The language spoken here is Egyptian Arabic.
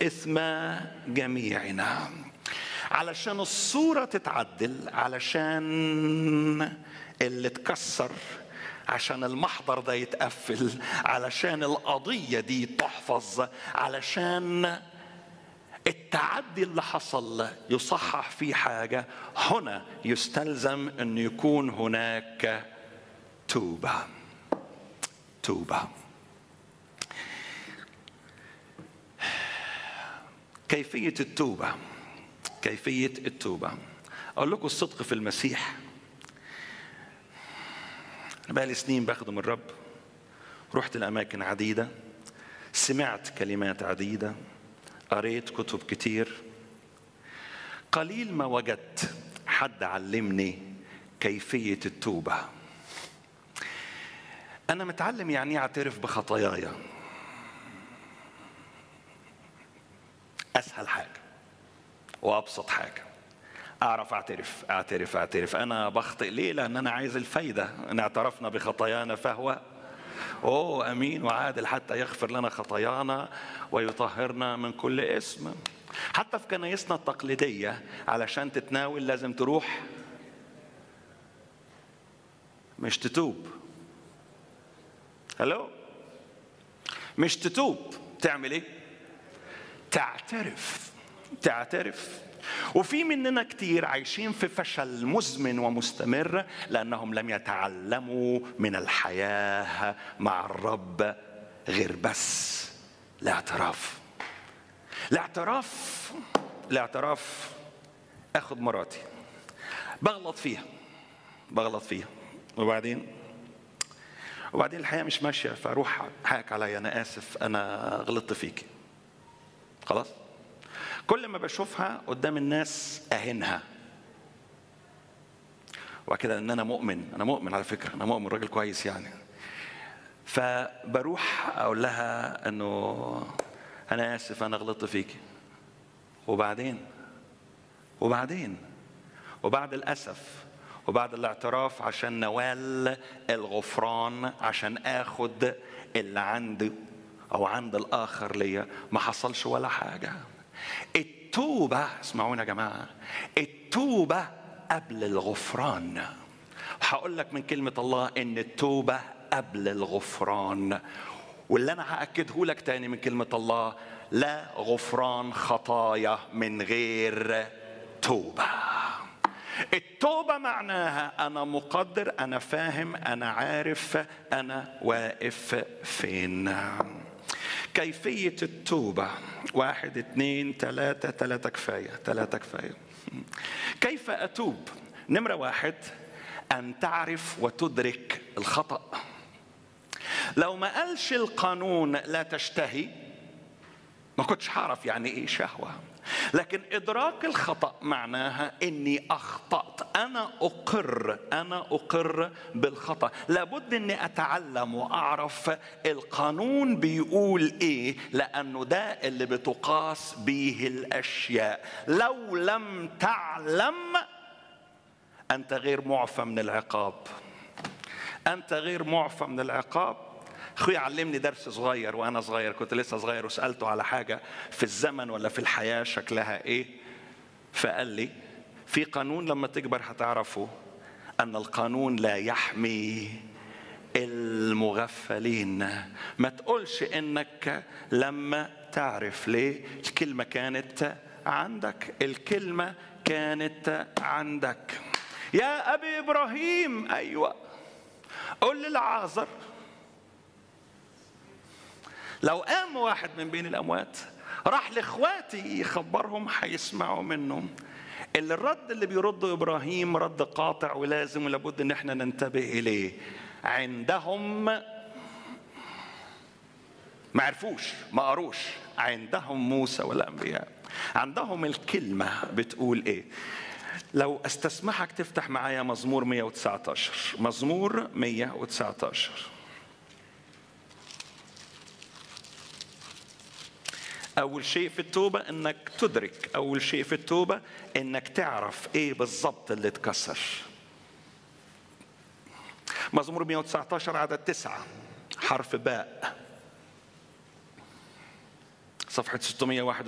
إثم جميعنا علشان الصورة تتعدل علشان اللي اتكسر عشان المحضر ده يتقفل علشان القضية دي تحفظ علشان التعدي اللي حصل يصحح فيه حاجة هنا يستلزم أن يكون هناك توبة توبة كيفية التوبة كيفية التوبة أقول لكم الصدق في المسيح أنا بقالي سنين بخدم الرب رحت لأماكن عديدة سمعت كلمات عديدة قريت كتب كتير قليل ما وجدت حد علمني كيفية التوبة أنا متعلم يعني أعترف بخطاياي أسهل حاجة وأبسط حاجة أعرف أعترف أعترف أعترف أنا بخطئ ليه؟ لأن أنا عايز الفايدة إن اعترفنا بخطايانا فهو أوه أمين وعادل حتى يغفر لنا خطايانا ويطهرنا من كل اسم حتى في كنايسنا التقليدية علشان تتناول لازم تروح مش تتوب هلو مش تتوب تعمل ايه تعترف تعترف وفي مننا كتير عايشين في فشل مزمن ومستمر لانهم لم يتعلموا من الحياه مع الرب غير بس الاعتراف الاعتراف الاعتراف اخد مراتي بغلط فيها بغلط فيها وبعدين وبعدين الحياه مش ماشيه فاروح حقك عليا انا اسف انا غلطت فيكي خلاص كل ما بشوفها قدام الناس اهنها وكده ان انا مؤمن انا مؤمن على فكره انا مؤمن راجل كويس يعني فبروح اقول لها انه انا اسف انا غلطت فيكي وبعدين وبعدين وبعد الاسف وبعد الاعتراف عشان نوال الغفران عشان اخد اللي عندي او عند الاخر ليا ما حصلش ولا حاجه التوبه اسمعونا يا جماعه التوبه قبل الغفران هقول لك من كلمه الله ان التوبه قبل الغفران واللي انا هاكده لك تاني من كلمه الله لا غفران خطايا من غير توبه التوبة معناها أنا مقدر أنا فاهم أنا عارف أنا واقف فين كيفية التوبة واحد اثنين ثلاثة ثلاثة كفاية ثلاثة كفاية كيف أتوب نمرة واحد أن تعرف وتدرك الخطأ لو ما قالش القانون لا تشتهي ما كنتش هعرف يعني ايه شهوه لكن ادراك الخطا معناها اني اخطات انا اقر انا اقر بالخطا لابد اني اتعلم واعرف القانون بيقول ايه لانه ده اللي بتقاس به الاشياء لو لم تعلم انت غير معفى من العقاب انت غير معفى من العقاب اخوي علمني درس صغير وانا صغير كنت لسه صغير وسالته على حاجه في الزمن ولا في الحياه شكلها ايه فقال لي في قانون لما تكبر هتعرفه ان القانون لا يحمي المغفلين ما تقولش انك لما تعرف ليه الكلمه كانت عندك الكلمه كانت عندك يا ابي ابراهيم ايوه قول للعازر لو قام واحد من بين الاموات راح لاخواتي يخبرهم هيسمعوا منه اللي الرد اللي بيرده ابراهيم رد قاطع ولازم ولابد ان احنا ننتبه اليه عندهم ما عرفوش ما قروش عندهم موسى والانبياء عندهم الكلمه بتقول ايه لو استسمحك تفتح معايا مزمور 119 مزمور 119 أول شيء في التوبة إنك تدرك أول شيء في التوبة إنك تعرف إيه بالظبط اللي اتكسر مزمور 119 عدد تسعة حرف باء صفحة 601